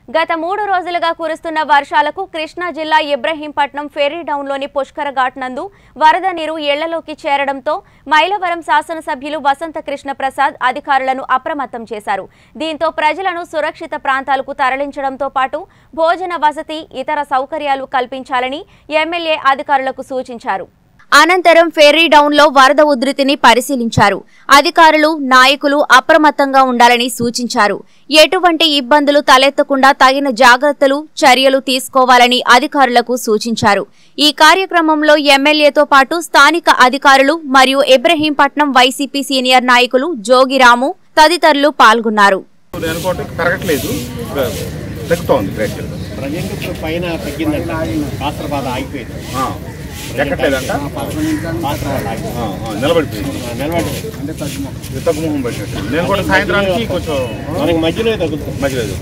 గత మూడు రోజులుగా కురుస్తున్న వర్షాలకు కృష్ణా జిల్లా ఇబ్రహీంపట్నం ఫెర్రీ డౌన్లోని పుష్కర ఘాట్ నందు వరద నీరు ఇళ్లలోకి చేరడంతో మైలవరం శాసనసభ్యులు వసంత కృష్ణ ప్రసాద్ అధికారులను అప్రమత్తం చేశారు దీంతో ప్రజలను సురక్షిత ప్రాంతాలకు తరలించడంతో పాటు భోజన వసతి ఇతర సౌకర్యాలు కల్పించాలని ఎమ్మెల్యే అధికారులకు సూచించారు అనంతరం ఫెర్రీ డౌన్లో వరద ఉధృతిని పరిశీలించారు అధికారులు నాయకులు అప్రమత్తంగా ఉండాలని సూచించారు ఎటువంటి ఇబ్బందులు తలెత్తకుండా తగిన జాగ్రత్తలు చర్యలు తీసుకోవాలని అధికారులకు సూచించారు ఈ కార్యక్రమంలో ఎమ్మెల్యేతో పాటు స్థానిక అధికారులు మరియు ఇబ్రహీంపట్నం వైసీపీ సీనియర్ నాయకులు జోగిరాము తదితరులు పాల్గొన్నారు నేను అనుకోవటం పెరగట్లేదు తగ్గుతోంది గ్రాడ్యువల్గా ప్రజెంట్ ఇప్పుడు పైన తగ్గిందంట కాసరబాద ఆగిపోయింది ఆ, ఎక్కట్లేదంట కాసరబాద ఆగిపోయింది ఆ, ఆ, నిలబడిపోయింది నిలబడి ఇది తగ్గుముఖం పెట్టినట్టు నేను కూడా సాయంత్రానికి కొంచెం మనకి మధ్యలో తగ్గుతుంది మధ్యలేదు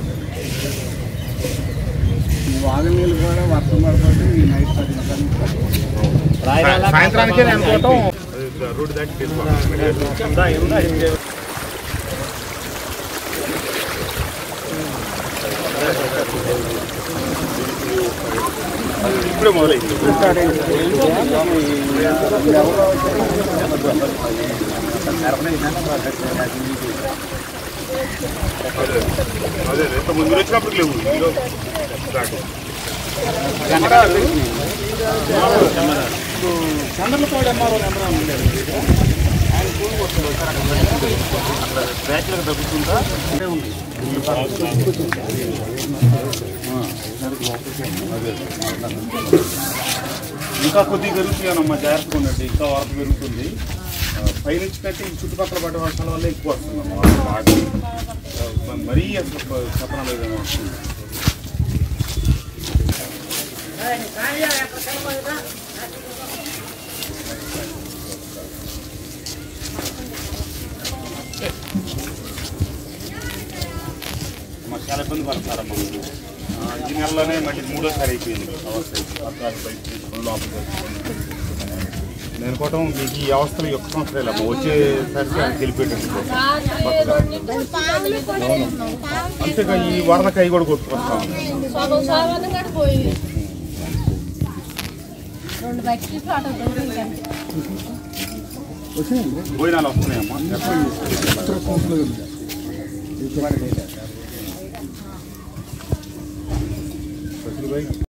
వాగనీళ్ళు కూడా వర్షం పడుతుంది ఈ నైట్ పది నిమిషాలు రాయరాల సాయంత్రానికే నేను కాసరబాద అనుకోవటం ఆగిపోయింది. రోడ్డు దాటి వెళ్ళిపోవాలి. ఇప్పుడే మొదలైంది అదే ఎంత ముందు వచ్చినప్పుడు లేవు ఇదిగో దాటి. చంద్రలపాడు ఎంఆర్ఓ నెంబర్ ఉండేది బ్యాక్లకు తగ్గుతుందా అంటే ఉంది ఇంకా కొద్దిగా పెరుగుతుందమ్మా జాగ్రత్తగా ఉండండి ఇంకా వరద పెరుగుతుంది ఆ, పైనుంచి కంటే ఈ చుట్టుపక్కల పడ్డ వర్షాల వల్ల ఎక్కువ వస్తుందమ్మా వరద బాగా ఆ, మరీ అసలు చెప్పడం లేదేమో వస్తుంది మాకు చాలా ఇబ్బంది పడతారమ్మా మీరు. ఆ, ఈ నెలలోనే మళ్ళీ మూడోసారి అయిపోయింది అవస్థ పత్రాలు బయట తీసుకొని లోపలికి వచ్చుకొని. నేను అనుకోవటం మీకు ఈ అవస్థలు ఒక్క సంవత్సరాలు అమ్మ వచ్చేసరికి ఆయన తెలిపేటట్టు అంతేగా ఈ వరదకాయ కూడా కొట్టుకొస్తాం సగం సామాను కూడా పోయింది రెండు బకెట్లు అటు దొరికింది భోజనాలు వస్తున్నాయమ్మా